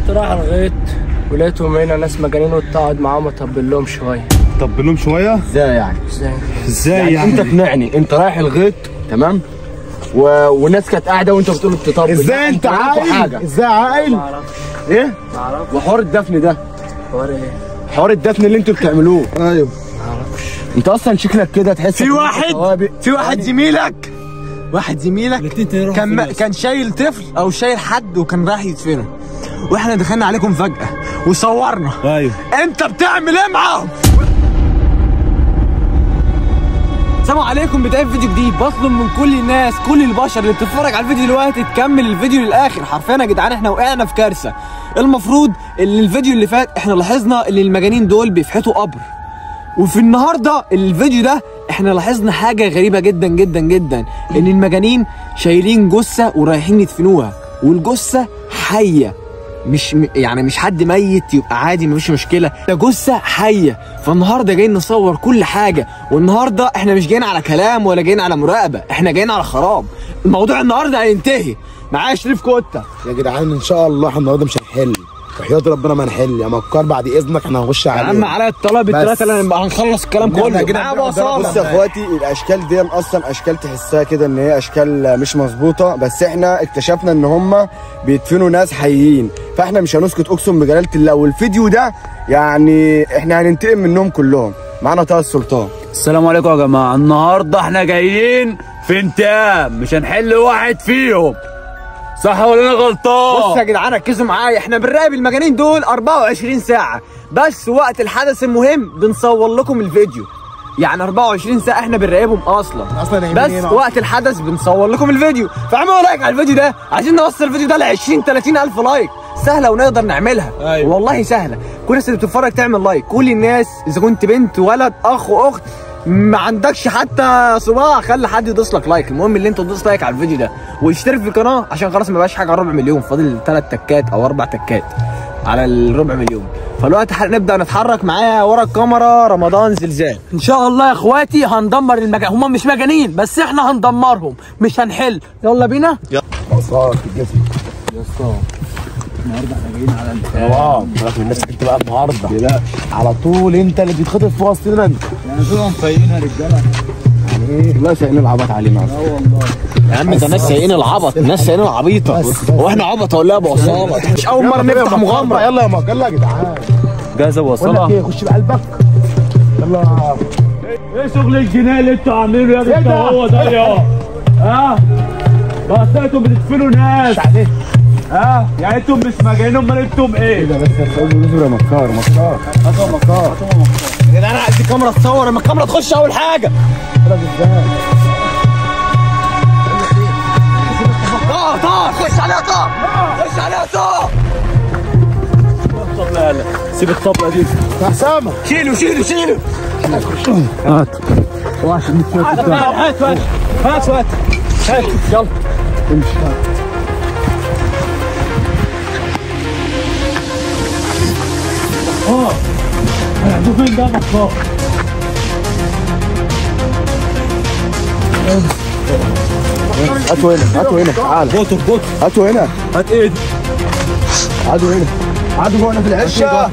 كنت رايح الغيط ولقيتهم هنا ناس مجانين قلت اقعد معاهم اطبل لهم شويه طب لهم شويه ازاي يعني ازاي ازاي يعني انت اقنعني انت رايح الغيط تمام و... والناس كانت قاعده وانت بتقول تطبل ازاي انت عاقل حاجه ازاي عاقل معرفش ايه معرفش وحوار الدفن ده حوار ايه حوار الدفن اللي انتوا بتعملوه ايوه معرفش انت اصلا شكلك كده تحس في إن أنت واحد سوابق. في واحد زميلك واحد زميلك كان ما كان شايل طفل او شايل حد وكان رايح يدفنه واحنا دخلنا عليكم فجأة وصورنا ايوه انت بتعمل ايه معاهم السلام عليكم بداية فيديو جديد بطلب من كل الناس كل البشر اللي بتتفرج على الفيديو دلوقتي تكمل الفيديو للاخر حرفيا يا جدعان احنا وقعنا في كارثة المفروض ان الفيديو اللي فات احنا لاحظنا ان المجانين دول بيفحتوا قبر وفي النهارده الفيديو ده احنا لاحظنا حاجه غريبه جدا جدا جدا ان المجانين شايلين جثه ورايحين يدفنوها والجثه حيه مش م- يعني مش حد ميت يبقى عادي مفيش مشكله ده جثه حيه فالنهارده جايين نصور كل حاجه والنهارده احنا مش جايين على كلام ولا جايين على مراقبه احنا جايين على خراب الموضوع النهارده هينتهي معايا شريف كوتا يا جدعان ان شاء الله احنا النهارده مش هنحل وحياة ربنا ما نحل يا مكار بعد اذنك احنا هنخش يا عليه عم على الطلب الثلاثه اللي هنبقى هنخلص الكلام كله معايا بصالة. بص يا اخواتي الاشكال دي اصلا اشكال تحسها كده ان هي اشكال مش مظبوطه بس احنا اكتشفنا ان هم بيدفنوا ناس حيين فاحنا مش هنسكت اقسم بجلاله الله والفيديو ده يعني احنا هننتقم منهم كلهم معانا طه السلطان السلام عليكم يا جماعه النهارده احنا جايين في انتقام مش هنحل واحد فيهم صح ولا انا غلطان بص يا جدعان ركزوا معايا احنا بنراقب المجانين دول 24 ساعة بس وقت الحدث المهم بنصور لكم الفيديو يعني 24 ساعة احنا بنراقبهم اصلا اصلا نايمين بس هنا. وقت الحدث بنصور لكم الفيديو فاعملوا لايك على الفيديو ده عايزين نوصل الفيديو ده ل 20 30 الف لايك سهله ونقدر نعملها أيوة. والله سهله كل الناس اللي بتتفرج تعمل لايك كل الناس اذا كنت بنت ولد اخ واخت ما عندكش حتى صباع خلي حد يدوس لك لايك المهم اللي انت تدوس لايك على الفيديو ده واشترك في القناه عشان خلاص ما بقاش حاجه على ربع مليون فاضل ثلاث تكات او اربع تكات على الربع مليون فالوقت ح- نبدا نتحرك معايا ورا الكاميرا رمضان زلزال ان شاء الله يا اخواتي هندمر المجانين هم مش مجانين بس احنا هندمرهم مش هنحل يلا بينا مسار في الجسم اه من الناس انت بقى النهارده لا على طول انت اللي بيتخطف في وسطنا انت لا سايقين العبط علينا اصلا يا عم ده ناس سايقين العبط ناس سايقين العبيطه هو احنا عبط ولا ابو عصابه مش اول مره نفتح مغامره يلا يا مكار يلا يا جدعان جاهزه بقول لك وصلها ايه خش بقلبك يلا ايه شغل الجنان اللي انتوا عاملينه يا إيه انت ده؟ هو ده يا ها بس انتوا بتدفنوا ناس ها يعني انتم مش مجانين امال انتم ايه ده بس هتقول له يا مكار مكار يا جدعان عايز الكاميرا تصور اما الكاميرا تخش اول حاجه طه طه خش عليها طه خش عليها طه الطبله يلا سيب الطبله دي يا حسامه شيلوا شيلوا شيلوا هات هات هات هات هات يلا اه هياخدوه فين ده مطاط هاتوا هنا هاتوا هنا تعال بوتو بوتو هاتوا هنا هات ايدي قعدوا هنا قعدوا جوه في العشه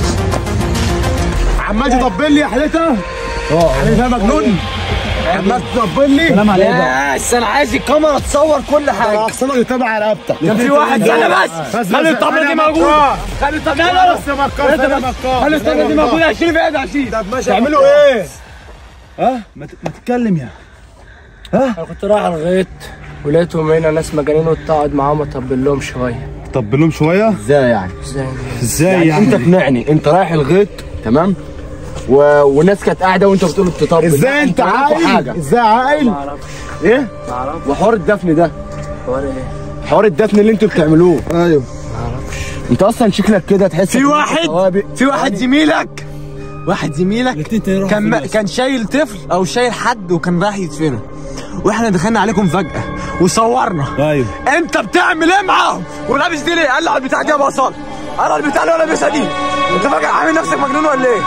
عمال تطبل لي يا حليتها حليتها مجنون عمال تطبل لي سلام عليكم بس انا عايز الكاميرا تصور كل حاجه احسن اللي تابع رقبتك كان في واحد انا بس خلي الطبله دي موجوده خلي الطبله لا بس يا مكار يا مكار خلي الطبله دي موجوده 20 بعيد 20 تعملوا ايه؟ ها ما ت- ما تتكلم يا انا كنت رايح الغيط ولقيتهم هنا ناس مجانين قلت اقعد معاهم اطبل لهم شويه طب لهم شويه ازاي يعني ازاي ازاي يعني انت اقنعني انت رايح الغيط تمام و... والناس كانت قاعده وانت بتقول تطبل ازاي انت عملتوا عاقل حاجه ازاي عاقل معرفش ايه معرفش وحوار الدفن ده حوار ايه حوار الدفن اللي انتوا بتعملوه ايوه معرفش انت اصلا شكلك كده تحس في إن أنت واحد سوابق. في واحد زميلك واحد زميلك كان ما كان شايل طفل او شايل حد وكان رايح يدفنه واحنا دخلنا عليكم فجأة وصورنا ايوه انت بتعمل ايه معاهم ولابس دي ليه قال لي على البتاع دي يا بصل انا البتاع اللي انا لابسها دي انت فاكر عامل نفسك مجنون ولا ايه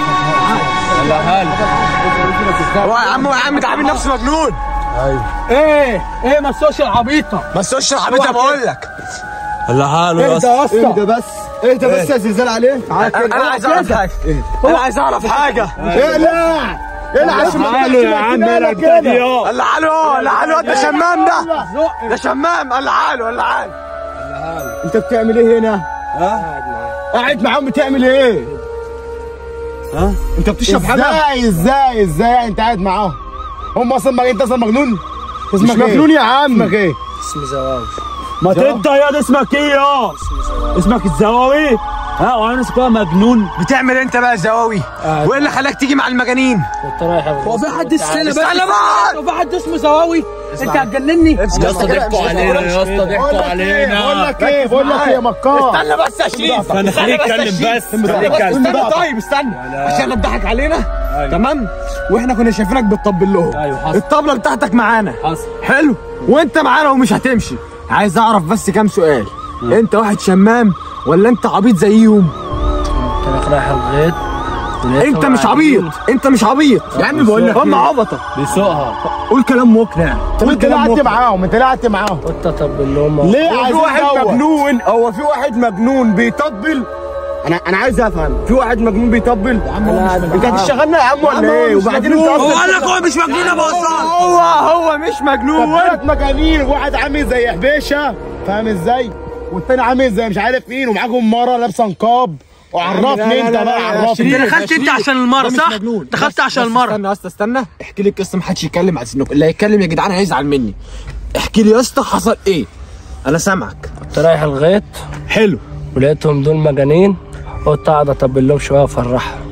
هو يا عم هو يا عم انت عامل نفسك مجنون ايه ايه ما السوشيال عبيطه بس وش العبيط بقول لك اللي حاله يا اهدى اسطى يا اسطى اهدى بس اهدى بس يا زلزال عليه انا عايز اعرف حاجه انا عايز اعرف حاجه اقلع اقلع عشان ما حاله يا عم انا بتاعي يا اللي حاله اللي حاله ده شمام ده ده شمام اللي حاله اللي حاله انت بتعمل ايه هنا؟ ها؟ قاعد معاهم بتعمل ايه؟ ها؟ انت بتشرب حاجه؟ ازاي ازاي ازاي انت قاعد معاهم؟ هم اصلا مج... انت اصلا مجنون؟ مش مجنون يا عم اسمك ايه؟ ما تبدا يا ده اسمك ايه يا اسمك الزواوي ها وانا اسمك مجنون بتعمل انت بقى زواوي وايه اللي خلاك تيجي مع المجانين هو في حد استنى بس استنى بقى هو في حد اسمه زواوي انت هتجنني يا اسطى ضحكوا علينا يا اسطى ضحكوا علينا بقول لك ايه بقول لك ايه يا مكار استنى بس يا شريف استنى خليه يتكلم بس خليه يتكلم استنى طيب استنى عشان تضحك علينا تمام واحنا كنا شايفينك بتطبل لهم ايوه حصل الطبله بتاعتك معانا حصل حلو وانت معانا ومش هتمشي عايز اعرف بس كام سؤال انت واحد شمام ولا انت عبيط زيهم رايح الغيط انت مش عبيط انت مش عبيط يا عم بقول لك هم عبطه بيسوقها قول كلام مقنع طب انت ليه قعدت معاهم؟ انت ليه قعدت معاهم؟ وانت طب اللي هم ليه عايز في واحد مجنون هو في واحد مجنون بيطبل انا انا عايز افهم في واحد مجنون بيطبل يا عم انت هتشتغلنا يا عم ولا ايه وبعدين انت هو اصلا قال لك هو مش مجنون يا بصال هو هو مش مجنون ثلاث مجانين واحد عامل زي حبيشه فاهم ازاي والتاني عامل زي مش عارف مين ومعاهم مره لابسه نقاب وعرفني انت بقى عرفني انت دخلت انت عشان المره صح؟ دخلت عشان المره استنى يا اسطى استنى احكي لي القصه محدش يتكلم على سنك اللي هيتكلم يا جدعان هيزعل مني احكي لي يا اسطى حصل ايه انا سامعك كنت رايح الغيط حلو ولقيتهم دول مجانين قلت اقعد اطبل لهم شويه وافرحهم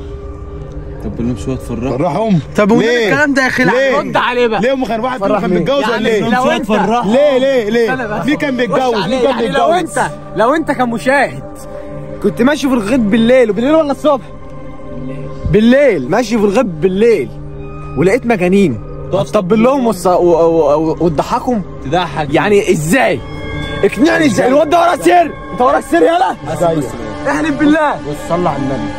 فرحهم طب ومين ليه؟ الكلام ده يا اخي ليه؟ لا رد عليه بقى ليه هم كان واحد فيهم كان متجوز ولا يعني ايه؟ لو انت ليه ليه ليه؟ استنى بس. مين كان متجوز؟ بص مين عليه، كان يعني لو متجوز؟ انت لو انت كمشاهد كنت ماشي في الغيط بالليل وبالليل ولا الصبح؟ بالليل ماشي في الغيط بالليل ولقيت مجانين طبل لهم وص- و- و- و- وتضحكهم تضحك يعني ازاي؟ اقنعني ازاي الواد ده ورا سر انت ورا السر يلا احلف بالله صلى على النبي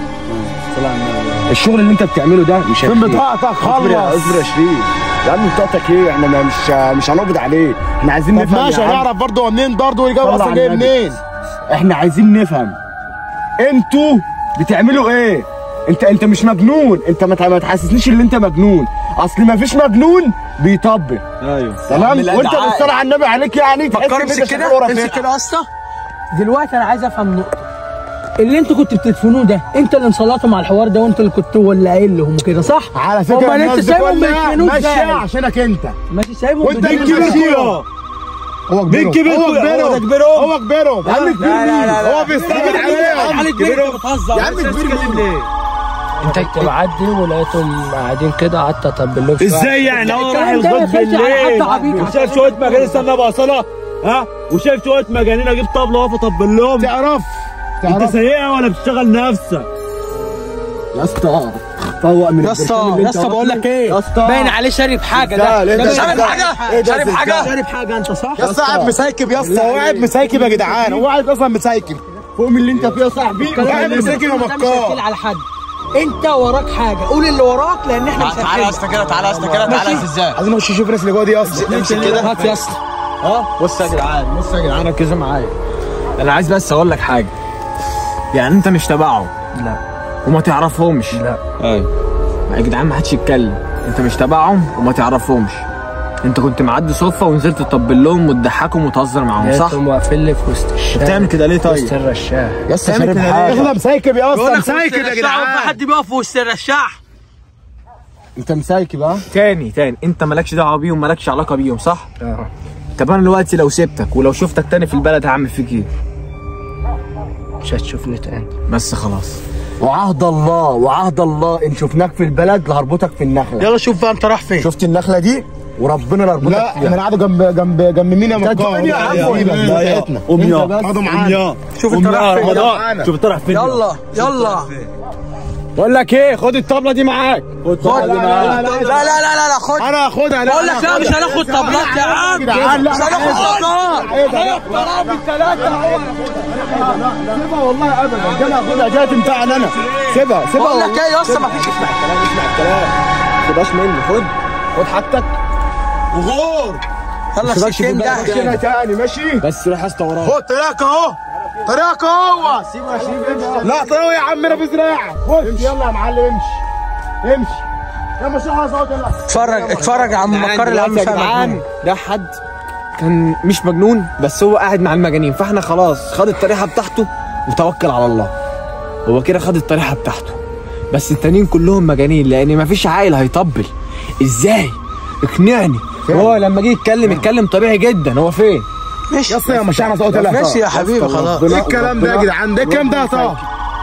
الشغل اللي انت بتعمله ده مش فين بطاقتك خلص اصبر يا شريف يا عم بطاقتك ايه احنا ما- مش مش هنقبض عليه احنا عايزين نفهم ماشي هنعرف برضه هو منين برضه اللي جاي اصلا جاي منين احنا عايزين نفهم انتوا بتعملوا ايه انت انت مش مجنون انت ما تع- ما تحسسنيش ان انت مجنون اصل ما فيش مجنون بيطبل ايوه تمام من وانت الأدعاء. بتصلي على النبي عليك يعني تحس فكر ان انت امسك شغال كده ورا امسك فرقة. كده يا اسطى دلوقتي انا عايز افهم نقطه اللي انتوا كنتوا بتدفنوه ده انت اللي مسلطهم على الحوار ده وانت اللي كنت هو اللي قايل لهم وكده صح؟ على فكره امال الناس انت دي سايبهم كلها بيدفنوه ماشيه ازاي؟ عشانك انت ماشي سايبهم وانت بيدفنوه اللي ازاي؟ كبير هو كبيرهم مين كبيركم؟ هو كبيرهم هو ده كبيرهم؟ هو كبيرهم يا عم كبير مين هو بيستعبد عليهم علي كبير انت بتهزر يا عم كبير مين انت كنت معدي ولقيتهم قاعدين كده قعدت اطبل لهم شوية. ازاي يعني هو راح الكلام ده ما الغيط يخلش على بالليل حد عبيط. وشاف شويه مجانين استنى بقى صلاه ها وشاف شويه مجانين اجيب طبله واقف اطبل لهم تعرف انت تعرف سيئه ولا بتشتغل نفسك يا اسطى فوق من يا اسطى يا اسطى بقول لك ايه يا اسطى باين عليه شارب حاجه لا، ده لا، ده ده شارب ده- حاجه ايه ده شارب ده- حاجه ده- شارب حاجه انت صح يا اسطى قاعد مسايكب يا اسطى هو قاعد مسايكب يا جدعان هو قاعد اصلا مسايكب فوق من اللي انت فيه يا صاحبي قاعد مسايكب يا انت مش مكار هتقيل على حد انت وراك حاجه قول اللي وراك لان احنا مش تعالى يا اسطى كده تعالى يا اسطى كده تعالى يا ازاي عايزين نخش نشوف الناس اللي جوه دي اصلا امسك كده هات يا اسطى بص يا جدعان بص يا جدعان ركزوا معايا انا عايز بس اقول لك حاجه يعني انت مش تبعهم لا وما تعرفهمش لا ايوه يا جدعان ما حدش يتكلم انت مش تبعهم وما تعرفهمش انت كنت معدي صدفه ونزلت تطبل لهم وتضحكهم وتهزر معاهم صح؟ لقيتهم واقفين لي في وسط الشارع بتعمل كده ليه وسط طيب؟ الرشاح يا اسطى تعمل شارب كده حاجه ليه؟ احنا مسايكب يا بقول اسطى لك في وسط مسايكب يا الرشاح جدعان وفي حد بيقف في وسط الرشاح انت مسايكب ها تاني تاني انت مالكش دعوه بيهم مالكش علاقه بيهم صح؟ اه طب انا دلوقتي لو سبتك ولو شفتك تاني في البلد هعمل فيك ايه؟ مش هتشوفني تاني بس خلاص وعهد الله وعهد الله ان شفناك في البلد لهربطك في النخله يلا شوف بقى انت رايح فين شفت النخله دي وربنا لا يربطك لا احنا قاعدة جنب جنب جنب مين يا مكار يا عم. لا يا قوم يا قعدوا معانا يا شوف قوم انت يا رايح فين رمضان شوف انت رايح فين يلا يلا بقول لك ايه خد الطبله دي معاك خد لا لا لا لا لا لا خد انا هاخدها لا بقول لك لا مش هناخد طبلات يا عم جدعان، لا، مش هناخد طبلات هناخد بالثلاثه سيبها والله ابدا ده انا هاخدها دي هتنفعني انا سيبها سيبها بقول والله لك ايه يا اسطى مفيش اسمع الكلام اسمع الكلام ما تبقاش مني خد خد حاجتك وغور خلص الشين ده هنا تاني ماشي بس روح يا اسطى وراه هو طريقك اهو طريقك هو سيبه يا شريف امشي لا طريقه يا عم انا بزراعه امشي يلا يا معلم امشي امشي يا مش صوت يلا اتفرج اتفرج يا عم مكر اللي عم جدعان ده حد كان مش مجنون بس هو قاعد مع المجانين فاحنا خلاص خد الطريحه بتاعته وتوكل على الله هو كده خد الطريحه بتاعته بس التانيين كلهم مجانين لان مفيش عيل هيطبل ازاي اقنعني هو لما جه يتكلم يتكلم طبيعي جدا هو فين يا اسطى يا مش صوت يلا ماشي يا حبيبي خلاص ايه الكلام ده يا جدعان ده الكلام ده يا طه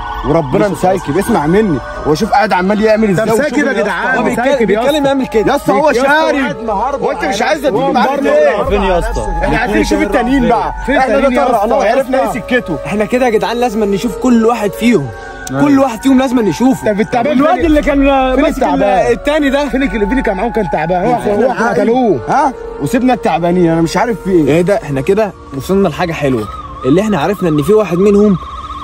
وربنا مسايكب اسمع مني هو شوف قاعد عمال يعمل ازاي ده وشوف مساكب يا اللي جدعان هو يا اسطى. بيتكلم بيتكلم يعمل كده يا اسطى هو يا اسطى شارب قاعد النهارده وانت مش عايز هو تجيب معاك مبرر. ليه؟ فين يا اسطى احنا عايزين نشوف التانيين بقى فين احنا التانيين ده يا طرقنا اسطى؟ وعرفنا يا ايه اسطى؟ سكته احنا كده يا جدعان لازم نشوف كل واحد فيهم كل واحد فيهم لازم نشوفه طب التعبان الواد فين؟ اللي كان ماسك التعبان؟ التاني ده فين اللي فين اللي كان معاهم كان تعبان هو هو احنا قتلوه ها وسيبنا التعبانين انا مش عارف في ايه ايه ده احنا كده وصلنا لحاجه حلوه اللي احنا عرفنا ان في واحد منهم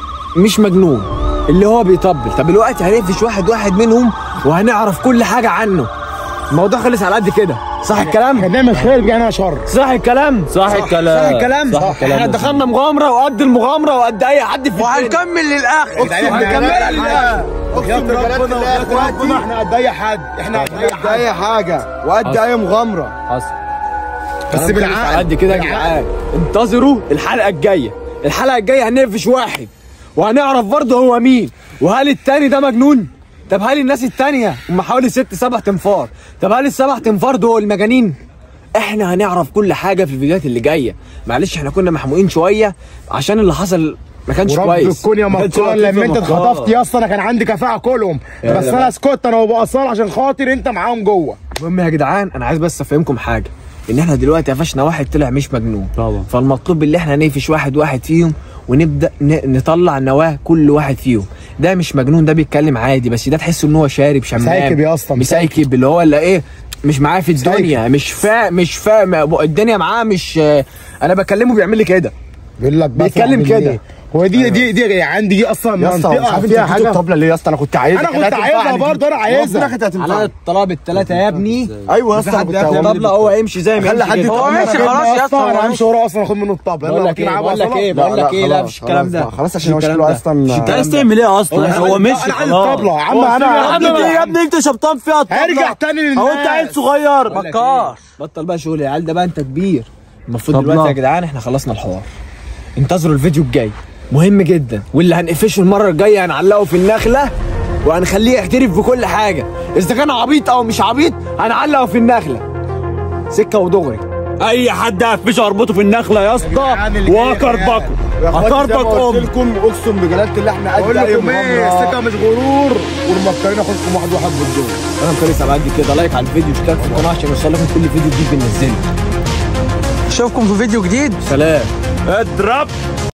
مش مجنون اللي هو بيطبل طب دلوقتي هنقفش واحد واحد منهم وهنعرف كل حاجه عنه الموضوع خلص على قد كده صح الكلام هنعمل خير بيجي شر صح الكلام صح الكلام صح الكلام صح الكلام احنا دخلنا مغامره وقد المغامره وقد اي حد في وهنكمل للاخر هنكملها للاخر اقسم بجلالة الله يا اخواتي احنا قد اي حد احنا قد اي قد حد اي حاجه وقد اي مغامره حصل بس بالعقل قد كده يا جدعان انتظروا الحلقه الجايه الحلقه الجايه هنقفش واحد وهنعرف برضه هو مين وهل التاني ده مجنون طب هل الناس التانية هم حوالي ست سبع تنفار طب هل السبع تنفار دول مجانين احنا هنعرف كل حاجه في الفيديوهات اللي جايه معلش احنا كنا محموقين شويه عشان اللي حصل ما كانش ورب كويس الكون يا ما كانش مكار لطيف لما يا انت مكار. اتخطفت يا اسطى انا كان عندي كفاءه كلهم يا بس لا انا بقى. اسكت انا وبقصار عشان خاطر انت معاهم جوه المهم يا جدعان انا عايز بس افهمكم حاجه ان احنا دلوقتي قفشنا واحد طلع مش مجنون طبعا. فالمطلوب اللي احنا نقفش واحد واحد فيهم ونبدا ن- نطلع نواه كل واحد فيهم ده مش مجنون ده بيتكلم عادي بس ده تحس ان هو شارب شمام مسايكب يا اسطى، مسايكب اللي هو اللي ايه مش معاه في الدنيا مش فا مش فا الدنيا معاه مش انا بكلمه بيعمل لي كده بيقول لك بس بيتكلم أعمل كده. إيه؟ هو دي دي دي عندي دي اصلا يا اسطى مش منطقه عارف انت فيها اديته حاجه الطبله ليه يا اسطى انا كنت عايزها انا كنت كانت عايزها هتنفعني دي. برضه انا ربنا عايزها كانت على هتنفعني الطلب الثلاثه يا ابني ايوه يا في اسطى حد كنت ياخد هقول طبله هو يمشي زي ما خلي يمشي حد كده. يتقبل ماشي كده. خلاص يا اسطى انا همشي وراه اصلا اخد منه الطبله بقول يلا لك ايه معاه بقول لك بصلة. ايه لا، بقول لك لا، ايه لا خلاص، مفيش الكلام ده خلاص، خلاص عشان مفيش هو الكلام شكله ده. اصلا انت عايز تعمل ايه اصلا هو مشي انا عايز خلاص الطبله يا عم يا انا عم انت يا ابني انت شبطان فيها الطبله هرجع تاني للناس هو انت عيل صغير بقول لك مكار إيه؟ بطل بقى شغل يا عيال ده بقى انت كبير المفروض طب دلوقتي لا. يا جدعان احنا خلصنا الحوار انتظروا الفيديو الجاي مهم جدا واللي هنقفشه المره الجايه هنعلقه في النخله وهنخليه يعترف بكل حاجه اذا كان عبيط او مش عبيط هنعلقه في النخله سكه ودغري اي حد هفشه اربطه في النخله يا اسطى وهكربكه يا اخواتي زي هكربك ما قلت ام لكم اقسم بجلاله الله احنا قد بقول اي لكم ايه مغامره السكه مش غرور والمفكرين اخدكم واحد واحد بالدور انا مخلص على قد كده لايك على الفيديو اشترك في القناه عشان يوصلكم كل فيديو جديد بننزله اشوفكم في فيديو جديد سلام اضرب